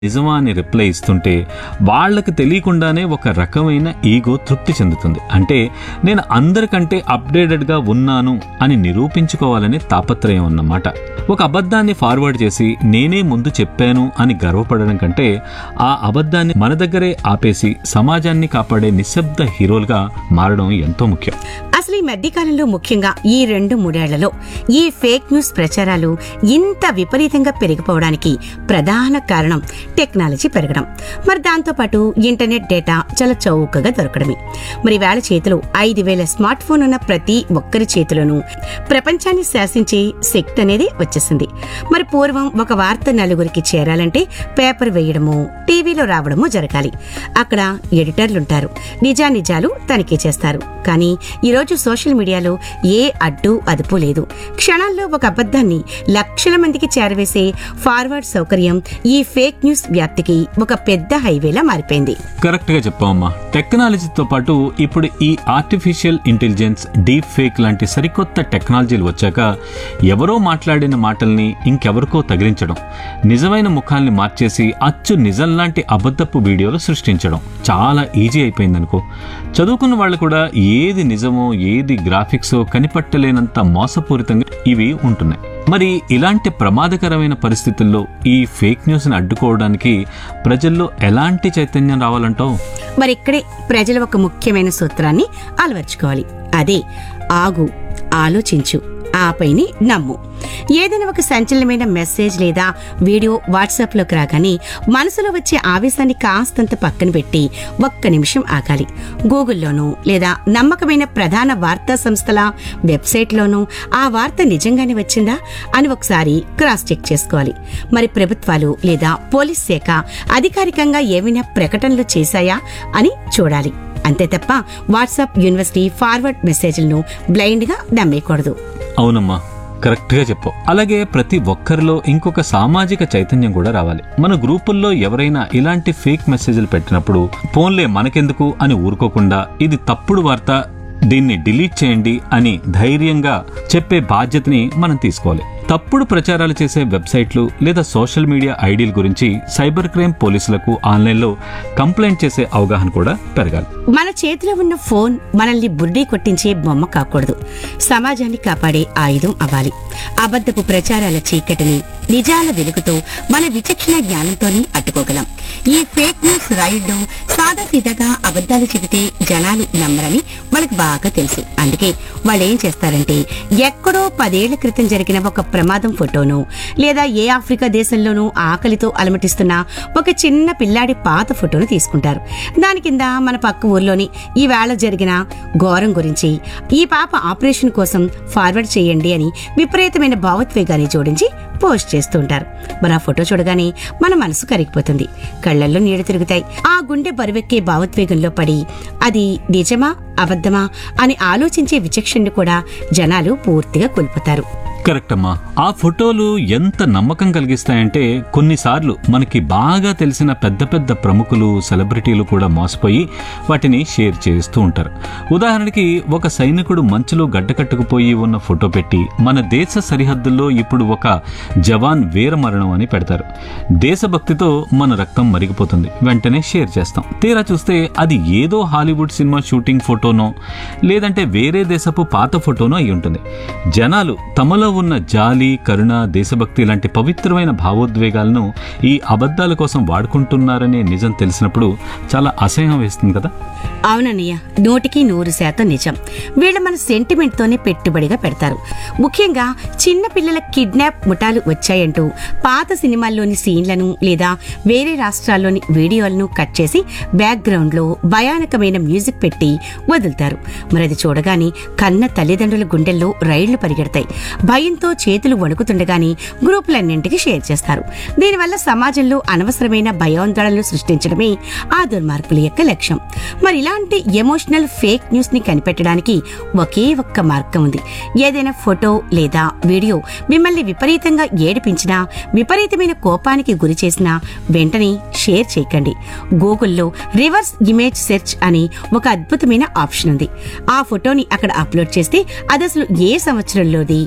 నిజమా అని రిప్లై ఇస్తుంటే వాళ్ళకి తెలియకుండానే ఒక రకమైన ఈగో తృప్తి చెందుతుంది అంటే నేను అందరికంటే అప్డేటెడ్గా ఉన్నాను అని నిరూపించుకోవాలనే తాపత్రయం అన్నమాట ఒక అబద్ధాన్ని ఫార్వర్డ్ చేసి నేనే ముందు చెప్పాను అని గర్వపడడం కంటే ఆ అబద్ధాన్ని మన దగ్గరే ఆపేసి సమాజాన్ని కాపాడే నిశ్శబ్ద హీరోలుగా మారడం ఎంతో ముఖ్యం అసలు ఈ మధ్యకాలంలో ముఖ్యంగా ఈ రెండు మూడేళ్లలో ఈ ఫేక్ న్యూస్ ప్రచారాలు ఇంత విపరీతంగా పెరిగిపోవడానికి ప్రధాన కారణం టెక్నాలజీ పెరగడం మరి దాంతోపాటు ఇంటర్నెట్ డేటా చాలా చౌకగా దొరకడమే మరి వేళ చేతిలో ఐదు వేల స్మార్ట్ ఫోన్ ఉన్న ప్రతి ఒక్కరి చేతిలోనూ ప్రపంచాన్ని శాసించే శక్తి అనేది వచ్చేసింది మరి పూర్వం ఒక వార్త నలుగురికి చేరాలంటే పేపర్ వేయడము టీవీలో రావడము జరగాలి అక్కడ ఎడిటర్లుంటారు నిజానిజాలు తనిఖీ చేస్తారు కానీ ఈరోజు సోషల్ మీడియాలో ఏ అడ్డు అదుపు లేదు క్షణాల్లో ఒక అబద్ధాన్ని లక్షల మందికి చేరవేసే ఫార్వర్డ్ సౌకర్యం ఈ ఫేక్ న్యూస్ వ్యాప్తికి ఒక పెద్ద హైవేలా మారిపోయింది కరెక్ట్గా చెప్పామమ్మా టెక్నాలజీతో పాటు ఇప్పుడు ఈ ఆర్టిఫిషియల్ ఇంటెలిజెన్స్ డీప్ ఫేక్ లాంటి సరికొత్త టెక్నాలజీలు వచ్చాక ఎవరో మాట్లాడిన మాటల్ని ఇంకెవరికో తగిలించడం నిజమైన ముఖాల్ని మార్చేసి అచ్చు నిజం లాంటి అబద్ధపు వీడియోలు సృష్టించడం చాలా ఈజీ అయిపోయిందనుకో చదువుకున్న వాళ్ళు కూడా ఏది నిజమో ఏది గ్రాఫిక్సో కనిపట్టలేనంత మోసపూరితంగా ఇవి ఉంటున్నాయి మరి ఇలాంటి ప్రమాదకరమైన పరిస్థితుల్లో ఈ ఫేక్ న్యూస్ని అడ్డుకోవడానికి ప్రజల్లో ఎలాంటి చైతన్యం రావాలంటావు మరి ఇక్కడే ప్రజలు ఒక ముఖ్యమైన సూత్రాన్ని అలవర్చుకోవాలి అదే ఆగు ఆలోచించు ఆపైని నమ్ము ఏదైనా ఒక సంచలనమైన మెసేజ్ లేదా వీడియో వాట్సాప్లోకి రాగానే మనసులో వచ్చే ఆవేశాన్ని కాస్తంత పక్కన పెట్టి ఒక్క నిమిషం ఆగాలి గూగుల్లోనూ లేదా నమ్మకమైన ప్రధాన వార్తా సంస్థల వెబ్సైట్లోనూ ఆ వార్త నిజంగానే వచ్చిందా అని ఒకసారి క్రాస్ చెక్ చేసుకోవాలి మరి ప్రభుత్వాలు లేదా పోలీస్ శాఖ అధికారికంగా ఏమైనా ప్రకటనలు చేశాయా అని చూడాలి అంతే తప్ప వాట్సాప్ యూనివర్సిటీ ఫార్వర్డ్ మెసేజ్లను బ్లైండ్గా నమ్మేయకూడదు అవునమ్మా కరెక్ట్గా చెప్పావు అలాగే ప్రతి ఒక్కరిలో ఇంకొక సామాజిక చైతన్యం కూడా రావాలి మన గ్రూపుల్లో ఎవరైనా ఇలాంటి ఫేక్ మెసేజ్లు పెట్టినప్పుడు ఫోన్లే మనకెందుకు అని ఊరుకోకుండా ఇది తప్పుడు వార్త దీన్ని డిలీట్ చేయండి అని ధైర్యంగా చెప్పే బాధ్యతని మనం తీసుకోవాలి తప్పుడు ప్రచారాలు చేసే వెబ్సైట్లు లేదా సోషల్ మీడియా ఐడీల గురించి సైబర్ క్రైమ్ పోలీసులకు ఆన్లైన్లో కంప్లైంట్ చేసే అవగాహన కూడా పెరగాలి మన చేతిలో ఉన్న ఫోన్ మనల్ని బుర్డీ కొట్టించే బొమ్మ కాకూడదు సమాజాన్ని కాపాడే ఆయుధం అవ్వాలి అబద్ధపు ప్రచారాల చీకటిని నిజాల వెలుగుతో మన విచక్షణ జ్ఞానంతోనే అడ్డుకోగలం ఈ ఫేక్ న్యూస్ రైడ్లో సాదా సీదాగా అబద్ధాలు చెబితే జనాలు నమ్మరని వాళ్ళకి బాగా తెలుసు అందుకే వాళ్ళు ఏం చేస్తారంటే ఎక్కడో పదేళ్ల క్రితం జరిగిన ఒక ప్రమాదం ఫోటోను లేదా ఏ ఆఫ్రికా దేశంలోనూ ఆకలితో అలమటిస్తున్న ఒక చిన్న పిల్లాడి పాత ఫోటోను తీసుకుంటారు దాని కింద మన పక్క ఊర్లోని ఈ వేళ జరిగిన ఘోరం గురించి ఈ పాప ఆపరేషన్ కోసం ఫార్వర్డ్ చేయండి అని విపరీతమైన భావోద్వేగాన్ని జోడించి పోస్ట్ చేస్తూ ఉంటారు మరి ఆ ఫోటో చూడగానే మన మనసు కరిగిపోతుంది కళ్ళల్లో నీళ్లు తిరుగుతాయి ఆ గుండె బరువెక్కే భావోద్వేగంలో పడి అది నిజమా అబద్ధమా అని ఆలోచించే విచక్షణను కూడా జనాలు పూర్తిగా కోల్పోతారు కరెక్ట్ అమ్మా ఆ ఫోటోలు ఎంత నమ్మకం కలిగిస్తాయంటే కొన్నిసార్లు మనకి బాగా తెలిసిన పెద్ద పెద్ద ప్రముఖులు సెలబ్రిటీలు కూడా మోసపోయి వాటిని షేర్ చేస్తూ ఉంటారు ఉదాహరణకి ఒక సైనికుడు మంచులో గడ్డకట్టుకుపోయి ఉన్న ఫోటో పెట్టి మన దేశ సరిహద్దుల్లో ఇప్పుడు ఒక జవాన్ వీరమరణం అని పెడతారు దేశభక్తితో మన రక్తం మరిగిపోతుంది వెంటనే షేర్ చేస్తాం తీరా చూస్తే అది ఏదో హాలీవుడ్ సినిమా షూటింగ్ ఫోటోనో లేదంటే వేరే దేశపు పాత ఫోటోనో అయి ఉంటుంది జనాలు తమలో ఉన్న జాలి కరుణ దేశభక్తి లాంటి పవిత్రమైన భావోద్వేగాలను ఈ అబద్ధాల కోసం వాడుకుంటున్నారనే నిజం తెలిసినప్పుడు చాలా అసహ్యం వేస్తుంది కదా అవునన్నయ్య నూటికి నూరు శాతం నిజం వీళ్ళు మన సెంటిమెంట్ తోనే పెట్టుబడిగా పెడతారు ముఖ్యంగా చిన్న పిల్లల కిడ్నాప్ ముఠాలు వచ్చాయంటూ పాత సినిమాల్లోని సీన్లను లేదా వేరే రాష్ట్రాల్లోని వీడియోలను కట్ చేసి బ్యాక్గ్రౌండ్ లో భయానకమైన మ్యూజిక్ పెట్టి వదులుతారు మరి అది చూడగానే కన్న తల్లిదండ్రుల గుండెల్లో రైళ్లు పరిగెడతాయి భయంతో చేతులు వణుకుతుండగానే గ్రూపులన్నింటికి షేర్ చేస్తారు దీనివల్ల సమాజంలో అనవసరమైన భయాందోళనలు సృష్టించడమే ఆ దుర్మార్గుల యొక్క లక్ష్యం మరి ఇలాంటి ఎమోషనల్ ఫేక్ న్యూస్ ని కనిపెట్టడానికి ఒకే ఒక్క మార్గం ఉంది ఏదైనా ఫోటో లేదా వీడియో మిమ్మల్ని విపరీతంగా ఏడిపించినా విపరీతమైన కోపానికి గురి చేసినా వెంటనే షేర్ చేయకండి గూగుల్లో రివర్స్ ఇమేజ్ సెర్చ్ అని ఒక అద్భుతమైన ఆప్షన్ ఉంది ఆ ఫోటోని అక్కడ అప్లోడ్ చేస్తే అది అసలు ఏ సంవత్సరంలోది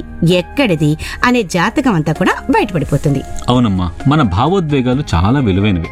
ఎక్కడిది అనే జాతకం అంతా కూడా బయటపడిపోతుంది అవునమ్మా మన భావోద్వేగాలు చాలా విలువైనవి